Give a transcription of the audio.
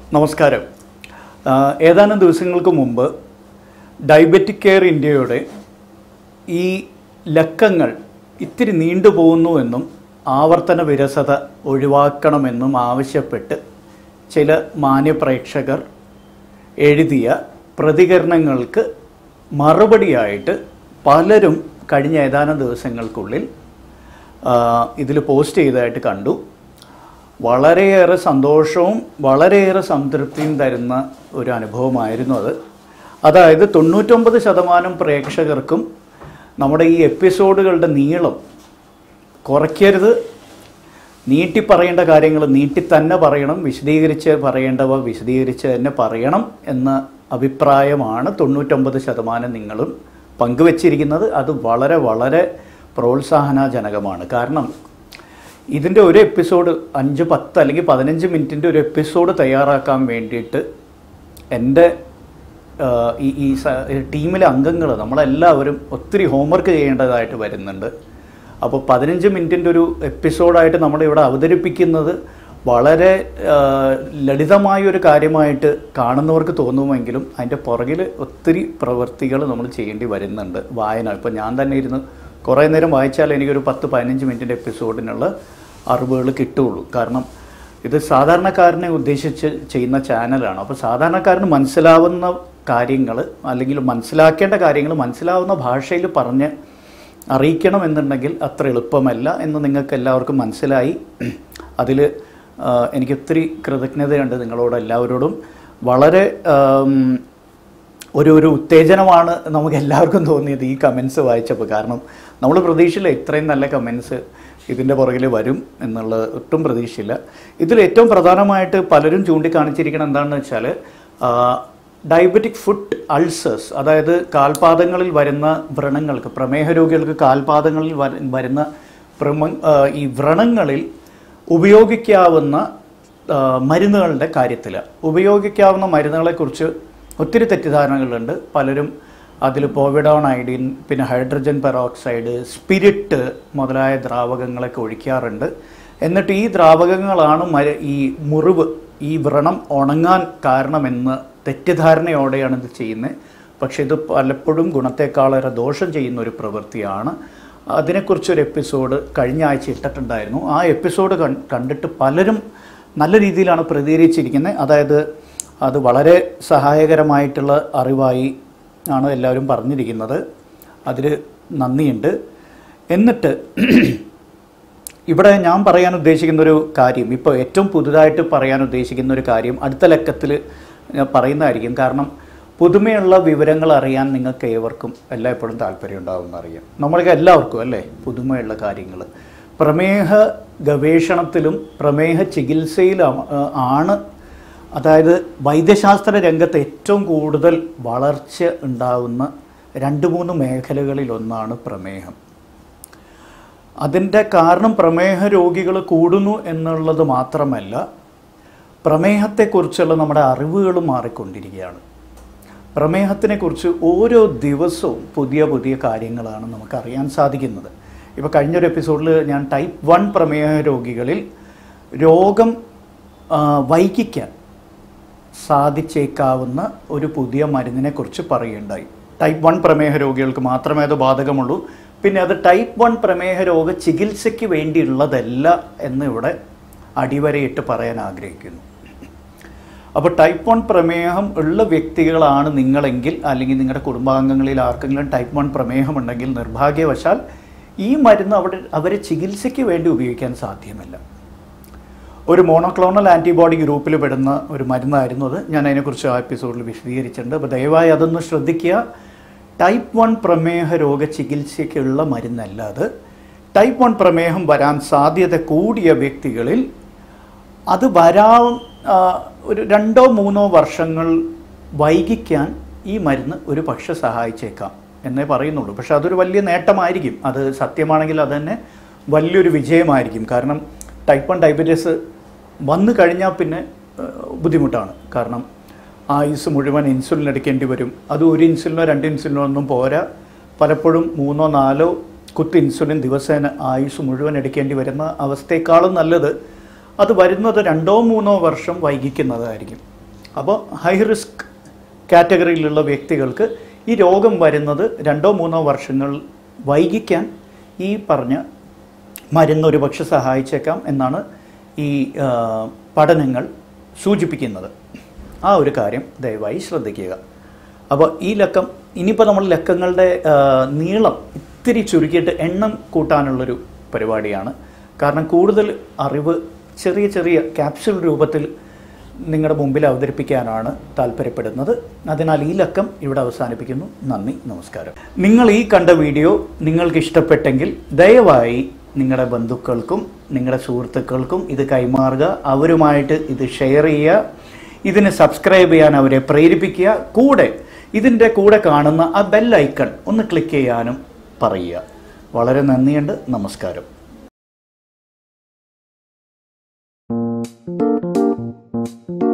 നമസ്കാരം ആ, ഏതാനും ദിവസങ്ങൾക്ക് മുമ്പ് ഡയബറ്റിക് കെയർ ഇന്ത്യയുടെ ഈ ലക്കങ്ങൾ ഇത്തിരി നീണ്ടുപോകുന്നു എന്നും ആവർത്തന വിരസത ഒഴിവാക്കണമെന്നും ആവശ്യപ്പെട്ട് ചില മാന്യപ്രേക്ഷകർ എഴുതിയ പ്രതികരണങ്ങൾക്ക് മറുപടിയായിട്ട് പലരും കഴിഞ്ഞ ഏതാനും ദിവസങ്ങൾക്കുള്ളിൽ ഇതിൽ പോസ്റ്റ് ചെയ്തതായിട്ട് കണ്ടു വളരെയേറെ സന്തോഷവും വളരെയേറെ സംതൃപ്തിയും തരുന്ന ഒരു അനുഭവമായിരുന്നു അത് അതായത് തൊണ്ണൂറ്റൊമ്പത് ശതമാനം പ്രേക്ഷകർക്കും നമ്മുടെ ഈ എപ്പിസോഡുകളുടെ നീളം കുറയ്ക്കരുത് നീട്ടി പറയേണ്ട കാര്യങ്ങൾ നീട്ടി തന്നെ പറയണം വിശദീകരിച്ച് പറയേണ്ടവ വിശദീകരിച്ച് തന്നെ പറയണം എന്ന അഭിപ്രായമാണ് തൊണ്ണൂറ്റൊമ്പത് ശതമാനം നിങ്ങളും പങ്കുവച്ചിരിക്കുന്നത് അത് വളരെ വളരെ പ്രോത്സാഹനജനകമാണ് കാരണം ഇതിൻ്റെ ഒരു എപ്പിസോഡ് അഞ്ച് പത്ത് അല്ലെങ്കിൽ പതിനഞ്ച് മിനിറ്റിൻ്റെ ഒരു എപ്പിസോഡ് തയ്യാറാക്കാൻ വേണ്ടിയിട്ട് എൻ്റെ ആ, ഈ ഈ സ- ടീമിലെ അംഗങ്ങൾ നമ്മളെല്ലാവരും ഒത്തിരി ഹോംവർക്ക് ചെയ്യേണ്ടതായിട്ട് വരുന്നുണ്ട് അപ്പോൾ പതിനഞ്ച് മിനിറ്റിൻ്റെ ഒരു എപ്പിസോഡായിട്ട് നമ്മളിവിടെ അവതരിപ്പിക്കുന്നത് വളരെ ആ, ലളിതമായ ഒരു കാര്യമായിട്ട് കാണുന്നവർക്ക് തോന്നുമെങ്കിലും അതിൻ്റെ പുറകിൽ ഒത്തിരി പ്രവൃത്തികൾ നമ്മൾ ചെയ്യേണ്ടി വരുന്നുണ്ട് വായന ഇപ്പോൾ ഞാൻ തന്നെ ഇരുന്ന് കുറേ നേരം വായിച്ചാൽ എനിക്കൊരു പത്ത് പതിനഞ്ച് മിനിറ്റിൻ്റെ എപ്പിസോഡിനുള്ള അറിവുകൾ കിട്ടുകയുള്ളൂ കാരണം ഇത് സാധാരണക്കാരനെ ഉദ്ദേശിച്ച് ചെയ്യുന്ന ചാനലാണ് അപ്പോൾ സാധാരണക്കാരന് മനസ്സിലാവുന്ന കാര്യങ്ങൾ അല്ലെങ്കിൽ മനസ്സിലാക്കേണ്ട കാര്യങ്ങൾ മനസ്സിലാവുന്ന ഭാഷയിൽ പറഞ്ഞ് അറിയിക്കണം എന്നുണ്ടെങ്കിൽ അത്ര എളുപ്പമല്ല എന്ന് നിങ്ങൾക്ക് എല്ലാവർക്കും മനസ്സിലായി അതിൽ എനിക്ക് ഒത്തിരി കൃതജ്ഞതയുണ്ട് നിങ്ങളോട് എല്ലാവരോടും വളരെ ആം, ഒരു ഒരു ഉത്തേജനമാണ് നമുക്ക് എല്ലാവർക്കും തോന്നിയത് ഈ കമൻസ് വായിച്ചപ്പോൾ കാരണം നമ്മൾ പ്രതീക്ഷയില്ല ഇത്രയും നല്ല കമൻസ് ഇതിൻ്റെ പുറകിൽ വരും എന്നുള്ളത് ഒട്ടും പ്രതീക്ഷയില്ല ഇതിൽ ഏറ്റവും പ്രധാനമായിട്ട് പലരും ചൂണ്ടിക്കാണിച്ചിരിക്കണം എന്താണെന്ന് വെച്ചാൽ ഡയബറ്റിക് ഫുഡ് അൾസേഴ്സ് അതായത് കാൽപാദങ്ങളിൽ വരുന്ന വ്രണങ്ങൾക്ക് പ്രമേഹ രോഗികൾക്ക് കാൽപാദങ്ങളിൽ വര- വരുന്ന പ്രമ ആ, ഈ വ്രണങ്ങളിൽ ഉപയോഗിക്കാവുന്ന ആ, മരുന്നുകളുടെ കാര്യത്തിൽ ഉപയോഗിക്കാവുന്ന മരുന്നുകളെക്കുറിച്ച് ഒത്തിരി തെറ്റിദ്ധാരണകളുണ്ട് പലരും അതിൽ പോവിഡോൺ ഐഡിൻ പിന്നെ ഹൈഡ്രജൻ പെറോക്സൈഡ് സ്പിരിറ്റ് മുതലായ ദ്രാവകങ്ങളൊക്കെ ഒഴിക്കാറുണ്ട് എന്നിട്ട് ഈ ദ്രാവകങ്ങളാണ് മര ഈ മുറിവ് ഈ വ്രണം ഉണങ്ങാൻ കാരണമെന്ന് തെറ്റിദ്ധാരണയോടെയാണ് ഇത് ചെയ്യുന്നത് പക്ഷെ ഇത് പലപ്പോഴും ഗുണത്തെക്കാളേറെ ദോഷം ചെയ്യുന്ന ഒരു പ്രവൃത്തിയാണ് അതിനെക്കുറിച്ചൊരു എപ്പിസോഡ് കഴിഞ്ഞ ആഴ്ച ഇട്ടിട്ടുണ്ടായിരുന്നു ആ എപ്പിസോഡ് കൺ- കണ്ടിട്ട് പലരും നല്ല രീതിയിലാണ് പ്രതികരിച്ചിരിക്കുന്നത് അതായത് അത് വളരെ സഹായകരമായിട്ടുള്ള അറിവായി ആണ് എല്ലാവരും പറഞ്ഞിരിക്കുന്നത് അതിൽ നന്ദിയുണ്ട് എന്നിട്ട് ഇവിടെ ഞാൻ പറയാൻ ഉദ്ദേശിക്കുന്ന ഒരു കാര്യം ഇപ്പോൾ ഏറ്റവും പുതുതായിട്ട് പറയാൻ ഉദ്ദേശിക്കുന്ന ഒരു കാര്യം അടുത്ത ലക്കത്തിൽ ഞാൻ പറയുന്നതായിരിക്കും കാരണം പുതുമയുള്ള വിവരങ്ങൾ അറിയാൻ നിങ്ങൾക്ക് ഏവർക്കും എല്ലായ്പ്പോഴും താല്പര്യം ഉണ്ടാവുമെന്ന് അറിയാം നമ്മൾക്ക് എല്ലാവർക്കും അല്ലേ പുതുമയുള്ള കാര്യങ്ങൾ പ്രമേഹ ഗവേഷണത്തിലും പ്രമേഹ ചികിത്സയിലും ആണ് അതായത് വൈദ്യശാസ്ത്ര രംഗത്ത് ഏറ്റവും കൂടുതൽ വളർച്ച ഉണ്ടാവുന്ന രണ്ട് മൂന്ന് മേഖലകളിൽ ഒന്നാണ് പ്രമേഹം അതിൻ്റെ കാരണം പ്രമേഹ രോഗികൾ കൂടുന്നു എന്നുള്ളത് മാത്രമല്ല പ്രമേഹത്തെക്കുറിച്ചുള്ള നമ്മുടെ അറിവുകൾ മാറിക്കൊണ്ടിരിക്കുകയാണ് പ്രമേഹത്തിനെക്കുറിച്ച് ഓരോ ദിവസവും പുതിയ പുതിയ കാര്യങ്ങളാണ് നമുക്ക് അറിയാൻ സാധിക്കുന്നത് ഇപ്പോൾ കഴിഞ്ഞൊരു എപ്പിസോഡിൽ ഞാൻ ടൈപ്പ് വൺ പ്രമേഹ രോഗികളിൽ രോഗം ആ, വൈകിക്കാൻ സാധിച്ചേക്കാവുന്ന ഒരു പുതിയ മരുന്നിനെക്കുറിച്ച് പറയുകയുണ്ടായി ടൈപ്പ് വൺ പ്രമേഹ രോഗികൾക്ക് മാത്രമേ അത് ബാധകമുള്ളൂ പിന്നെ അത് ടൈപ്പ് വൺ പ്രമേഹ രോഗ ചികിത്സയ്ക്ക് വേണ്ടിയുള്ളതല്ല എന്ന് ഇവിടെ അടിവരയിട്ട് പറയാൻ ആഗ്രഹിക്കുന്നു അപ്പോൾ ടൈപ്പ് വൺ പ്രമേഹം ഉള്ള വ്യക്തികളാണ് നിങ്ങളെങ്കിൽ അല്ലെങ്കിൽ നിങ്ങളുടെ കുടുംബാംഗങ്ങളിൽ ആർക്കെങ്കിലും ടൈപ്പ് വൺ പ്രമേഹം ഉണ്ടെങ്കിൽ നിർഭാഗ്യവശാൽ ഈ മരുന്ന് അവിടെ അവരെ ചികിത്സയ്ക്ക് വേണ്ടി ഉപയോഗിക്കാൻ സാധ്യമല്ല ഒരു മോണോക്ലോണൽ ആൻറ്റിബോഡി ഗ്രൂപ്പിൽ പെടുന്ന ഒരു മരുന്നായിരുന്നു അത് ഞാൻ അതിനെക്കുറിച്ച് ആ എപ്പിസോഡിൽ വിശദീകരിച്ചിട്ടുണ്ട് അപ്പോൾ ദയവായി അതൊന്ന് ശ്രദ്ധിക്കുക ടൈപ്പ് വൺ പ്രമേഹ രോഗ ചികിത്സയ്ക്കുള്ള മരുന്നല്ല അത് ടൈപ്പ് വൺ പ്രമേഹം വരാൻ സാധ്യത കൂടിയ വ്യക്തികളിൽ അത് വരാൻ ആ, ഒരു രണ്ടോ മൂന്നോ വർഷങ്ങൾ വൈകിക്കാൻ ഈ മരുന്ന് ഒരു പക്ഷെ സഹായിച്ചേക്കാം എന്നേ പറയുന്നുള്ളൂ പക്ഷെ അതൊരു വലിയ നേട്ടമായിരിക്കും അത് സത്യമാണെങ്കിൽ അത് തന്നെ വലിയൊരു വിജയമായിരിക്കും കാരണം ടൈപ്പ് വൺ ഡയബറ്റീസ് വന്നു കഴിഞ്ഞാൽ പിന്നെ ആ, ബുദ്ധിമുട്ടാണ് കാരണം ആയുസ് മുഴുവൻ ഇൻസുലിൻ എടുക്കേണ്ടി വരും അത് ഒരു ഇൻസുലിനോ രണ്ട് ഇൻസുലിനോ ഒന്നും പോരാ പലപ്പോഴും മൂന്നോ നാലോ കുത്ത് ഇൻസുലിൻ ദിവസേന ആയുസ് മുഴുവൻ എടുക്കേണ്ടി വരുന്ന അവസ്ഥയെക്കാളും നല്ലത് അത് വരുന്നത് രണ്ടോ മൂന്നോ വർഷം വൈകിക്കുന്നതായിരിക്കും അപ്പോൾ ഹൈ റിസ്ക് കാറ്റഗറിയിലുള്ള വ്യക്തികൾക്ക് ഈ രോഗം വരുന്നത് രണ്ടോ മൂന്നോ വർഷങ്ങൾ വൈകിക്കാൻ ഈ പറഞ്ഞ മരുന്ന് ഒരുപക്ഷെ സഹായിച്ചേക്കാം എന്നാണ് ഈ ആ, പഠനങ്ങൾ സൂചിപ്പിക്കുന്നത് ആ ഒരു കാര്യം ദയവായി ശ്രദ്ധിക്കുക അപ്പോൾ ഈ ലക്കം ഇനിയിപ്പോൾ നമ്മൾ ലക്കങ്ങളുടെ ആ, നീളം ഇത്തിരി ചുരുക്കിയിട്ട് എണ്ണം കൂട്ടാനുള്ളൊരു പരിപാടിയാണ് കാരണം കൂടുതൽ അറിവ് ചെറിയ ചെറിയ ക്യാപ്സ്യൂൾ രൂപത്തിൽ നിങ്ങളുടെ മുമ്പിൽ അവതരിപ്പിക്കാനാണ് താല്പര്യപ്പെടുന്നത് അതിനാൽ ഈ ലക്കം ഇവിടെ അവസാനിപ്പിക്കുന്നു നന്ദി നമസ്കാരം നിങ്ങൾ ഈ കണ്ട വീഡിയോ നിങ്ങൾക്ക് ഇഷ്ടപ്പെട്ടെങ്കിൽ ദയവായി നിങ്ങളുടെ ബന്ധുക്കൾക്കും നിങ്ങളുടെ സുഹൃത്തുക്കൾക്കും ഇത് കൈമാറുക അവരുമായിട്ട് ഇത് ഷെയർ ചെയ്യുക ഇതിന് സബ്സ്ക്രൈബ് ചെയ്യാൻ അവരെ പ്രേരിപ്പിക്കുക കൂടെ ഇതിൻ്റെ കൂടെ കാണുന്ന ആ ബെൽ ഐക്കൺ ഒന്ന് ക്ലിക്ക് ചെയ്യാനും പറയുക വളരെ നന്ദിയുണ്ട് നമസ്കാരം thank you